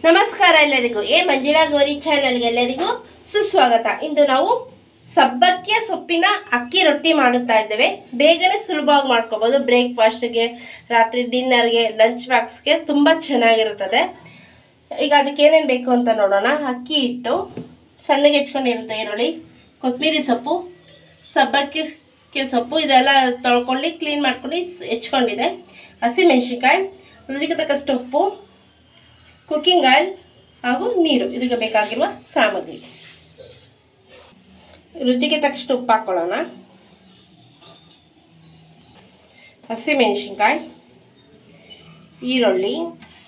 ನಮಸ್ಕಾರ ಎಲ್ಲರಿಗೂ ಎ ಮಂಜುಳಾ ಗೌರಿ ಚಾನೆಲ್ಗೆ ಎಲ್ಲರಿಗೂ ಸುಸ್ವಾಗತ ಇಂದು ನಾವು ಸಬ್ಬಕ್ಕಿಯ ಸೊಪ್ಪಿನ ಅಕ್ಕಿ ರೊಟ್ಟಿ ಮಾಡುತ್ತಾ ಇದ್ದೇವೆ ಬೇಗನೆ ಸುಲಭವಾಗಿ ಮಾಡ್ಕೋಬೋದು ಬ್ರೇಕ್ಫಾಸ್ಟ್ಗೆ ರಾತ್ರಿ ಡಿನ್ನರ್ಗೆ ಲಂಚ್ ಬಾಕ್ಸ್ಗೆ ತುಂಬ ಚೆನ್ನಾಗಿರುತ್ತದೆ ಈಗ ಅದಕ್ಕೆ ಏನೇನು ಬೇಕು ಅಂತ ನೋಡೋಣ ಅಕ್ಕಿ ಹಿಟ್ಟು ಸಣ್ಣಗೆ ಹೆಚ್ಕೊಂಡಿರುತ್ತೆ ಈರುಳ್ಳಿ ಕೊತ್ತಂಬರಿ ಸೊಪ್ಪು ಸಬ್ಬಕ್ಕಿ ಕ್ಕೆ ಸೊಪ್ಪು ಇದೆಲ್ಲ ತೊಳ್ಕೊಂಡು ಕ್ಲೀನ್ ಮಾಡ್ಕೊಂಡು ಹೆಚ್ಕೊಂಡಿದೆ ಹಸಿಮೆಣ್ಸಿನ್ಕಾಯಿ ರುಚಿಗೆ ತಕ್ಕಷ್ಟು ಉಪ್ಪು ಕುಕ್ಕಿಂಗ್ ಆಯಿಲ್ ಹಾಗೂ ನೀರು ಇದಕ್ಕೆ ಬೇಕಾಗಿರುವ ಸಾಮಗ್ರಿ ರುಚಿಗೆ ತಕ್ಕಷ್ಟು ಉಪ್ಪು ಹಾಕ್ಕೊಳ್ಳೋಣ ಹಸಿಮೆಣಸಿನ್ಕಾಯಿ ಈರುಳ್ಳಿ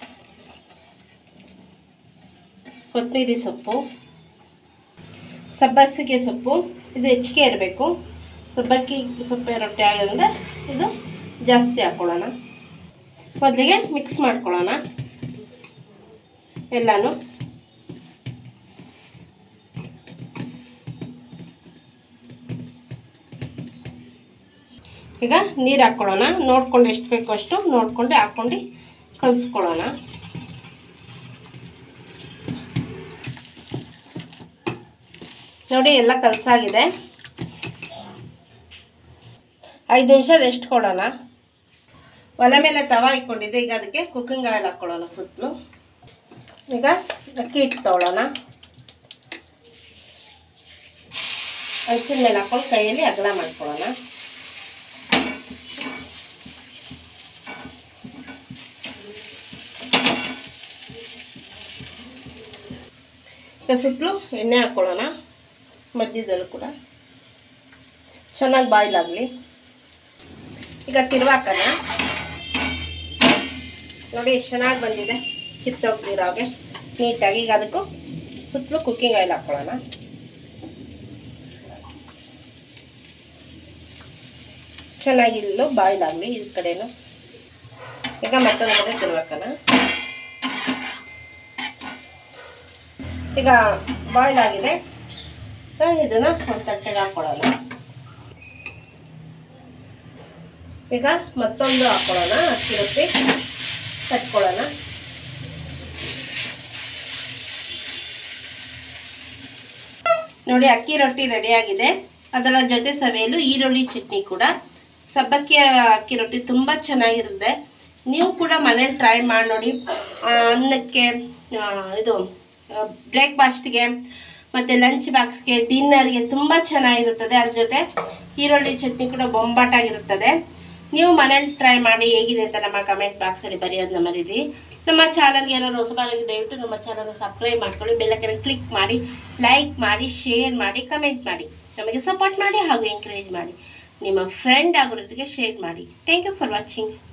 ಕೊತ್ತಂಬರಿ ಸೊಪ್ಪು ಸಬ್ಬಸಿಗೆ ಸೊಪ್ಪು ಇದು ಹೆಚ್ಚಿಗೆ ಇರಬೇಕು ಸಬ್ಬಕ್ಕಿ ಸೊಪ್ಪೆ ರೊಟ್ಟಿ ಆಗೋದ್ರಿಂದ ಇದು ಜಾಸ್ತಿ ಹಾಕ್ಕೊಳ್ಳೋಣ ಮೊದಲಿಗೆ ಮಿಕ್ಸ್ ಮಾಡ್ಕೊಳ್ಳೋಣ ಎಲ್ಲನೂ ಈಗ ನೀರು ಹಾಕ್ಕೊಳ್ಳೋಣ ನೋಡ್ಕೊಂಡು ಎಷ್ಟು ಬೇಕೋ ಅಷ್ಟು ನೋಡ್ಕೊಂಡು ಹಾಕ್ಕೊಂಡು ಕಲಿಸ್ಕೊಳ್ಳೋಣ ನೋಡಿ ಎಲ್ಲ ಕಲಸಾಗಿದೆ ಐದು ನಿಮಿಷ ರೆಸ್ಟ್ ಕೊಡೋಣ ಒಲೆ ಮೇಲೆ ತವ ಇಟ್ಕೊಂಡಿದ್ದೆ ಈಗ ಅದಕ್ಕೆ ಕುಕ್ಕಿಂಗ್ ಆಯಿಲ್ ಹಾಕ್ಕೊಳ್ಳೋಣ ಸುತ್ತಲೂ ಈಗ ಅಕ್ಕಿ ಹಿಟ್ಟು ತೊಗೊಳ್ಳೋಣ ಹಂಚಿನ ಮೇಲೆ ಹಾಕೊಂಡು ಕೈಯಲ್ಲಿ ಅಗಲ ಮಾಡ್ಕೊಳ್ಳೋಣ ಈಗ ಸುತ್ತಲೂ ಎಣ್ಣೆ ಹಾಕ್ಕೊಳ್ಳೋಣ ಮಧ್ಯದಲ್ಲೂ ಕೂಡ ಚೆನ್ನಾಗಿ ಬಾಯ್ಲ್ ಆಗಲಿ ಈಗ ತಿರುವಾಕೋಣ ನೋಡಿ ಎಷ್ಟು ಚೆನ್ನಾಗಿ ಬಂದಿದೆ ಕಿತ್ತೋಗ್ದಿರೋಗೆ ನೀಟಾಗಿ ಈಗ ಅದಕ್ಕೂ ಸುತ್ತಲೂ ಕುಕ್ಕಿಂಗ್ ಆಯಿಲ್ ಹಾಕ್ಕೊಳ್ಳೋಣ ಚೆನ್ನಾಗಿರಲು ಬಾಯ್ಲ್ ಆಗಲಿ ಈ ಕಡೆನು ಈಗ ಮತ್ತೊಂದು ಕಡೆ ತಿರುವಾಕೋಣ ಈಗ ಬಾಯ್ಲ್ ಆಗಿದೆ ಇದನ್ನು ಒಂದು ತಟ್ಟೆಗೆ ಹಾಕ್ಕೊಳ್ಳೋಣ ಈಗ ಮತ್ತೊಂದು ಹಾಕ್ಕೊಳ್ಳೋಣ ಅಕ್ಕಿ ರೊಟ್ಟಿ ಕಟ್ಕೊಳ್ಳೋಣ ನೋಡಿ ಅಕ್ಕಿ ರೊಟ್ಟಿ ರೆಡಿಯಾಗಿದೆ ಅದರ ಜೊತೆ ಸವಿಯಲು ಈರುಳ್ಳಿ ಚಟ್ನಿ ಕೂಡ ಸಬ್ಬಕ್ಕಿ ಅಕ್ಕಿ ರೊಟ್ಟಿ ತುಂಬ ಚೆನ್ನಾಗಿರುತ್ತೆ ನೀವು ಕೂಡ ಮನೇಲಿ ಟ್ರೈ ಮಾಡಿ ನೋಡಿ ಆ, ಅನ್ನಕ್ಕೆ ಆ, ಇದು ಬ್ರೇಕ್ಫಾಸ್ಟ್ಗೆ ಮತ್ತು ಲಂಚ್ ಬಾಕ್ಸ್ಗೆ ಡಿನ್ನರ್ಗೆ ತುಂಬ ಚೆನ್ನಾಗಿರುತ್ತದೆ ಅದ್ರ ಜೊತೆ ಈರುಳ್ಳಿ ಚಟ್ನಿ ಕೂಡ ಬೊಂಬಾಟಾಗಿರುತ್ತದೆ ನೀವು ಮನೇಲಿ ಟ್ರೈ ಮಾಡಿ ಹೇಗಿದೆ ಅಂತ ನಮ್ಮ ಕಮೆಂಟ್ ಬಾಕ್ಸಲ್ಲಿ ಬರೆಯೋದನ್ನ ಮರೀರಿ ನಮ್ಮ ಚಾನಲ್ಗೆ ಏನಾದ್ರು ಹೊಸಬಾರಾಗಿ ದಯವಿಟ್ಟು ನಮ್ಮ ಚಾನಲ್ನ ಸಬ್ಸ್ಕ್ರೈಬ್ ಮಾಡ್ಕೊಳ್ಳಿ ಬೆಲ್ಲಕ್ಕೆ ಕ್ಲಿಕ್ ಮಾಡಿ ಲೈಕ್ ಮಾಡಿ ಶೇರ್ ಮಾಡಿ ಕಮೆಂಟ್ ಮಾಡಿ ನಮಗೆ ಸಪೋರ್ಟ್ ಮಾಡಿ ಹಾಗೂ ಎಂಕರೇಜ್ ಮಾಡಿ ನಿಮ್ಮ ಫ್ರೆಂಡ್ ಆಗೋರಿಗೆ ಶೇರ್ ಮಾಡಿ ಥ್ಯಾಂಕ್ ಯು ಫಾರ್ ವಾಚಿಂಗ್